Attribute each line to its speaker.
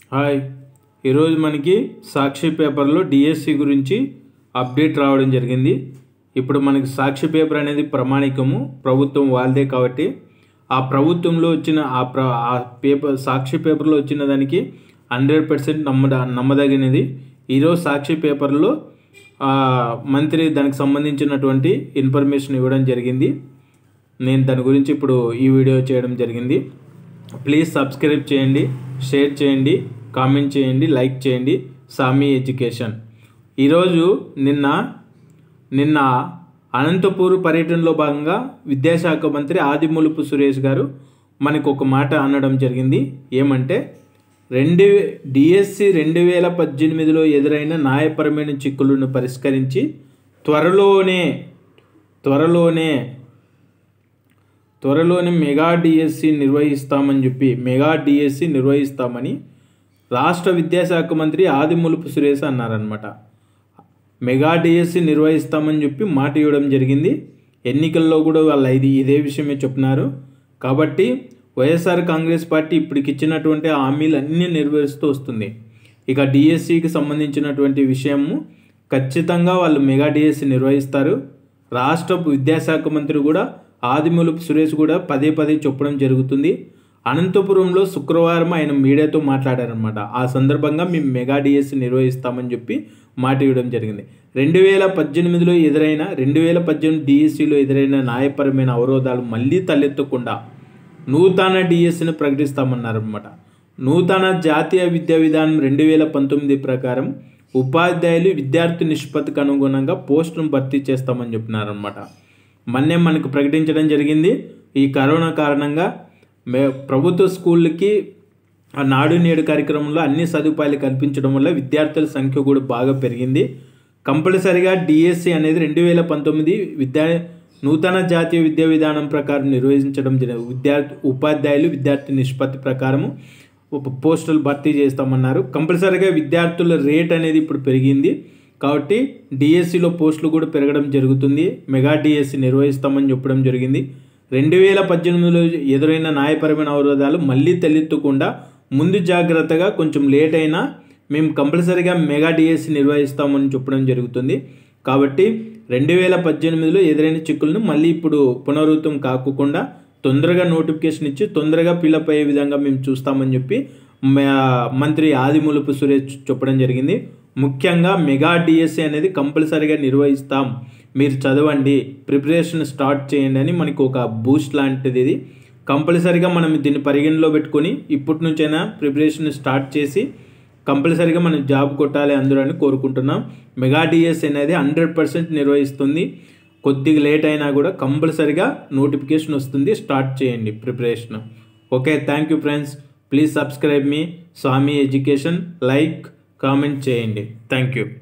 Speaker 1: hi ఈరోజు మనకి సాక్షి పేపర్లో డిఎస్సి గురించి అప్డేట్ రావడం జరిగింది ఇప్పుడు మనకి సాక్షి పేపర్ అనేది ప్రమాణికము ప్రభుత్వం వాళ్ళదే కాబట్టి ఆ ప్రభుత్వంలో వచ్చిన ఆ ప్ర ఆ పేపర్ సాక్షి పేపర్లో వచ్చిన దానికి హండ్రెడ్ పర్సెంట్ నమ్మద నమ్మదగినది ఈరోజు సాక్షి పేపర్లో ఆ, మంత్రి దానికి సంబంధించినటువంటి ఇన్ఫర్మేషన్ ఇవ్వడం జరిగింది నేను దాని గురించి ఇప్పుడు ఈ వీడియో చేయడం జరిగింది ప్లీజ్ సబ్స్క్రైబ్ చేయండి షేర్ చేయండి కామెంట్ చేయండి లైక్ చేయండి సామి ఎడ్యుకేషన్ ఈరోజు నిన్న నిన్న అనంతపూర్ పర్యటనలో భాగంగా విద్యాశాఖ మంత్రి ఆదిమూలపు సురేష్ గారు మనకు ఒక మాట అనడం జరిగింది ఏమంటే రెండు డిఎస్సి రెండు వేల పద్దెనిమిదిలో ఎదురైన న్యాయపరమైన చిక్కులను పరిష్కరించి త్వరలోనే త్వరలోనే త్వరలోనే మెగా డిఎస్సి నిర్వహిస్తామని చెప్పి మెగా డిఎస్సి నిర్వహిస్తామని రాష్ట్ర విద్యాశాఖ మంత్రి ఆదిమూలపు సురేష్ అన్నారనమాట మెగా డిఎస్సి నిర్వహిస్తామని చెప్పి మాట ఇవ్వడం జరిగింది ఎన్నికల్లో కూడా వాళ్ళు ఇది ఇదే విషయమే చెప్పినారు కాబట్టి వైఎస్ఆర్ కాంగ్రెస్ పార్టీ ఇప్పటికి ఇచ్చినటువంటి హామీలు అన్నీ నెరవేరుస్తూ వస్తుంది ఇక డిఎస్సికి సంబంధించినటువంటి విషయము ఖచ్చితంగా వాళ్ళు మెగా డిఎస్సి నిర్వహిస్తారు రాష్ట్ర విద్యాశాఖ మంత్రి కూడా ఆదిమూలపు సురేష్ కూడా పదే పదే చెప్పడం జరుగుతుంది అనంతపురంలో శుక్రవారం ఆయన మీడియాతో మాట్లాడారనమాట ఆ సందర్భంగా మేము మెగా డిఎస్సి నిర్వహిస్తామని చెప్పి మాట ఇవ్వడం జరిగింది రెండు వేల పద్దెనిమిదిలో ఎదురైన రెండు వేల పద్దెనిమిది డిఎస్సిలో ఎదురైన న్యాయపరమైన అవరోధాలు మళ్ళీ తలెత్తకుండా నూతన డిఎస్సిని ప్రకటిస్తామన్నారన్నమాట నూతన జాతీయ విద్యా విధానం రెండు వేల పంతొమ్మిది ప్రకారం ఉపాధ్యాయులు విద్యార్థి నిష్పత్తికి అనుగుణంగా పోస్టును భర్తీ చేస్తామని చెప్పినారనమాట మొన్నే మనకు ప్రకటించడం జరిగింది ఈ కరోనా కారణంగా మే ప్రభుత్వ స్కూళ్ళకి ఆ నాడు నేడు కార్యక్రమంలో అన్ని సదుపాయాలు కల్పించడం వల్ల విద్యార్థుల సంఖ్య కూడా బాగా పెరిగింది కంపల్సరిగా డిఎస్సి అనేది రెండు వేల పంతొమ్మిది విద్యా నూతన జాతీయ విద్యా విధానం ప్రకారం నిర్వహించడం జరిగింది విద్యార్థి ఉపాధ్యాయులు విద్యార్థి నిష్పత్తి ప్రకారము ఉప- పోస్టులు భర్తీ చేస్తామన్నారు కంపల్సరీగా విద్యార్థుల రేట్ అనేది ఇప్పుడు పెరిగింది కాబట్టి డిఎస్సిలో పోస్టులు కూడా పెరగడం జరుగుతుంది మెగా డిఎస్సి నిర్వహిస్తామని చెప్పడం జరిగింది రెండు వేల పద్దెనిమిదిలో ఎదురైన న్యాయపరమైన అవరోధాలు మళ్ళీ తలెత్తకుండా ముందు జాగ్రత్తగా కొంచెం లేట్ అయినా మేము కంపల్సరీగా మెగా డిఎస్సి నిర్వహిస్తామని చెప్పడం జరుగుతుంది కాబట్టి రెండు వేల పద్దెనిమిదిలో ఎదురైన చిక్కులను మళ్ళీ ఇప్పుడు పునరావృతం కాకుండా తొందరగా నోటిఫికేషన్ ఇచ్చి తొందరగా ఫిలప్ అయ్యే విధంగా మేము చూస్తామని చెప్పి మ- మంత్రి ఆదిమూలపు సురేష్ చెప్పడం జరిగింది ముఖ్యంగా మెగా డిఎస్సి అనేది కంపల్సరీగా నిర్వహిస్తాం మీరు చదవండి ప్రిపరేషన్ స్టార్ట్ చేయండి అని మనకి ఒక బూస్ట్ లాంటిది ఇది కంపల్సరీగా మనం దీన్ని పరిగణలో పెట్టుకొని ఇప్పటి నుంచైనా ప్రిపరేషన్ స్టార్ట్ చేసి కంపల్సరీగా మనం జాబ్ కొట్టాలి అందరూ అని కోరుకుంటున్నాం మెగా డిఎస్ అనేది హండ్రెడ్ పర్సెంట్ నిర్వహిస్తుంది కొద్దిగా లేట్ అయినా కూడా కంపల్సరీగా నోటిఫికేషన్ వస్తుంది స్టార్ట్ చేయండి preparation okay thank you friends please subscribe మీ స్వామి ఎడ్యుకేషన్ లైక్ కామెంట్ చేయండి థ్యాంక్ యూ